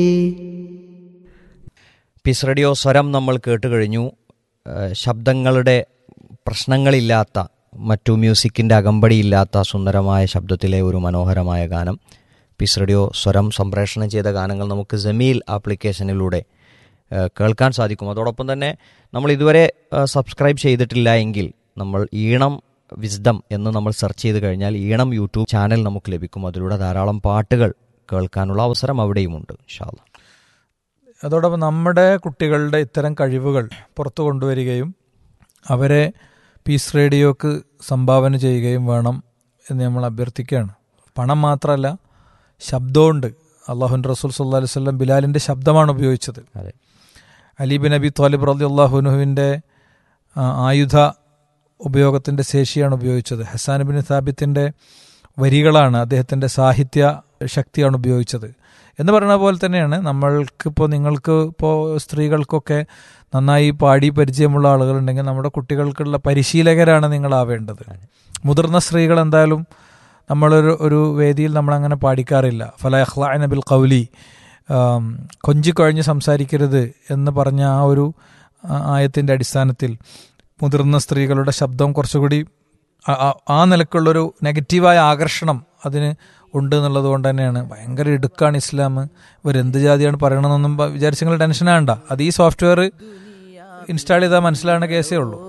piece radio സ്വരം നമ്മൾ കേട്ട് കഴിഞ്ഞു ഏഹ് ശബ്ദങ്ങളുടെ പ്രശ്നങ്ങളില്ലാത്ത മറ്റു മ്യൂസിക്കിൻ്റെ അകമ്പടിയില്ലാത്ത സുന്ദരമായ ശബ്ദത്തിലെ ഒരു മനോഹരമായ ഗാനം പീസ് റേഡിയോ സ്വരം സംപ്രേഷണം ചെയ്ത ഗാനങ്ങൾ നമുക്ക് ജമീൽ ആപ്ലിക്കേഷനിലൂടെ ഏഹ് കേൾക്കാൻ സാധിക്കും അതോടൊപ്പം തന്നെ നമ്മൾ ഇതുവരെ ഏഹ് സബ്സ്ക്രൈബ് ചെയ്തിട്ടില്ല എങ്കിൽ നമ്മൾ ഈണം വിസ്ഡം എന്ന് നമ്മൾ സെർച്ച് ചെയ്ത് കഴിഞ്ഞാൽ ഈണം യൂട്യൂബ് ചാനൽ നമുക്ക് ലഭിക്കും അതിലൂടെ ധാരാളം പാട്ടുകൾ കേൾക്കാനുള്ള അവസരം അവിടെയുമുണ്ട് ഇൻഷാല്ല അതോടൊപ്പം നമ്മുടെ കുട്ടികളുടെ ഇത്തരം കഴിവുകൾ പുറത്തു കൊണ്ടുവരികയും അവരെ പീസ് റേഡിയോക്ക് സംഭാവന ചെയ്യുകയും വേണം എന്ന് നമ്മൾ അഭ്യർത്ഥിക്കുകയാണ് പണം മാത്രമല്ല ശബ്ദമുണ്ട് അള്ളാഹുൻ റസൂൽ സല്ലാ അലൈഹി സ്വല്ലം ബിലാലിൻ്റെ ശബ്ദമാണ് ഉപയോഗിച്ചത് അതെ അലി ബിൻ അബി ത്വാലിബ് റലി അള്ളാഹുനുഹുവിൻ്റെ ആയുധ ഉപയോഗത്തിൻ്റെ ശേഷിയാണ് ഉപയോഗിച്ചത് ഹസാൻ ബിൻ സാബിത്തിൻ്റെ വരികളാണ് അദ്ദേഹത്തിൻ്റെ സാഹിത്യ ശക്തിയാണ് ഉപയോഗിച്ചത് എന്ന് പറയുന്ന പോലെ തന്നെയാണ് നമ്മൾക്കിപ്പോൾ നിങ്ങൾക്ക് ഇപ്പോൾ സ്ത്രീകൾക്കൊക്കെ നന്നായി പാടി പരിചയമുള്ള ആളുകളുണ്ടെങ്കിൽ നമ്മുടെ കുട്ടികൾക്കുള്ള പരിശീലകരാണ് നിങ്ങളാവേണ്ടത് മുതിർന്ന സ്ത്രീകൾ എന്തായാലും നമ്മളൊരു ഒരു വേദിയിൽ നമ്മളങ്ങനെ പാടിക്കാറില്ല ഫല അഖ്ലാന ബിൽ കൗലി കൊഞ്ചിക്കൊഴഞ്ഞ് സംസാരിക്കരുത് എന്ന് പറഞ്ഞ ആ ഒരു ആയത്തിൻ്റെ അടിസ്ഥാനത്തിൽ മുതിർന്ന സ്ത്രീകളുടെ ശബ്ദം കുറച്ചുകൂടി ആ- ആ- ആ നിലക്കുള്ളൊരു നെഗറ്റീവായ ആകർഷണം അതിന് ഉണ്ട് എന്നുള്ളത് കൊണ്ട് തന്നെയാണ് ഭയങ്കര ഇടുക്കാണ് ഇസ്ലാം ഇവർ എന്ത് ജാതിയാണ് പറയണമെന്നൊന്നും വിചാരിച്ചെങ്കിൽ ടെൻഷൻ ആണ്ട അത് ഈ സോഫ്റ്റ്വെയർ ഇൻസ്റ്റാൾ ചെയ്താൽ മനസ്സിലാവുന്ന കേസേ ഉള്ളൂ